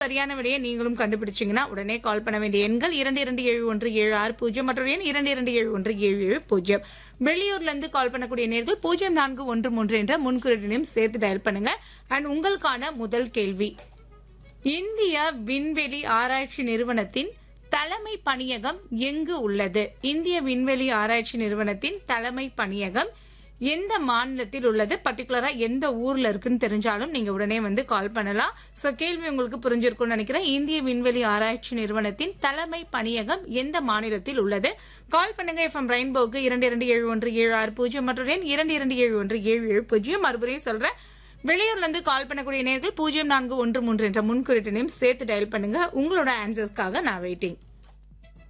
சரியான விடையை நீங்களும் கண்டுபிடிச்சீங்கன்னா உடனே கால் பண்ண வேண்டிய எண்கள் இரண்டு இரண்டு ஏழு ஒன்று ஏழு ஆறு பூஜ்ஜியம் மற்றொரு எண் இரண்டு இரண்டு ஏழு ஒன்று ஏழு ஏழு பூஜ்ஜியம் வெளியூர்ல இருந்து கால் பண்ணக்கூடிய நேர்கள் பூஜ்ஜியம் நான்கு ஒன்று மூன்று என்ற முன்குறியினையும் சேர்த்து டயல் பண்ணுங்க அண்ட் உங்களுக்கான முதல் கேள்வி இந்திய விண்வெளி ஆராய்ச்சி நிறுவனத்தின் தலைமை பணியகம் எங்கு உள்ளது இந்திய விண்வெளி ஆராய்ச்சி நிறுவனத்தின் தலைமை பணியகம் எந்த மாநிலத்தில் உள்ளது பர்டிகுலரா எந்த ஊர்ல இருக்குன்னு தெரிஞ்சாலும் நீங்க உடனே வந்து கால் பண்ணலாம் சோ கேள்வி உங்களுக்கு புரிஞ்சிருக்கும்னு நினைக்கிறேன் இந்திய விண்வெளி ஆராய்ச்சி நிறுவனத்தின் தலைமை பணியகம் எந்த மாநிலத்தில் உள்ளது கால் பண்ணுங்க எஃப்எம் ரெயின்போக்கு இரண்டு இரண்டு ஏழு ஒன்று ஏழு ஆறு பூஜ்ஜியம் மற்றும் எண் இரண்டு இரண்டு ஏழு ஒன்று ஏழு ஏழு பூஜ்ஜியம் மறுபடியும் சொல்றேன் வெளியூர்ல இருந்து கால் பண்ணக்கூடிய நேர்கள் பூஜ்ஜியம் நான்கு ஒன்று மூன்று என்ற முன்குறிட்டினையும் சேர்த்து டயல் பண்ணுங்க உங்களோட ஆன்சர்ஸ்க்காக நான் வெயிட்டிங்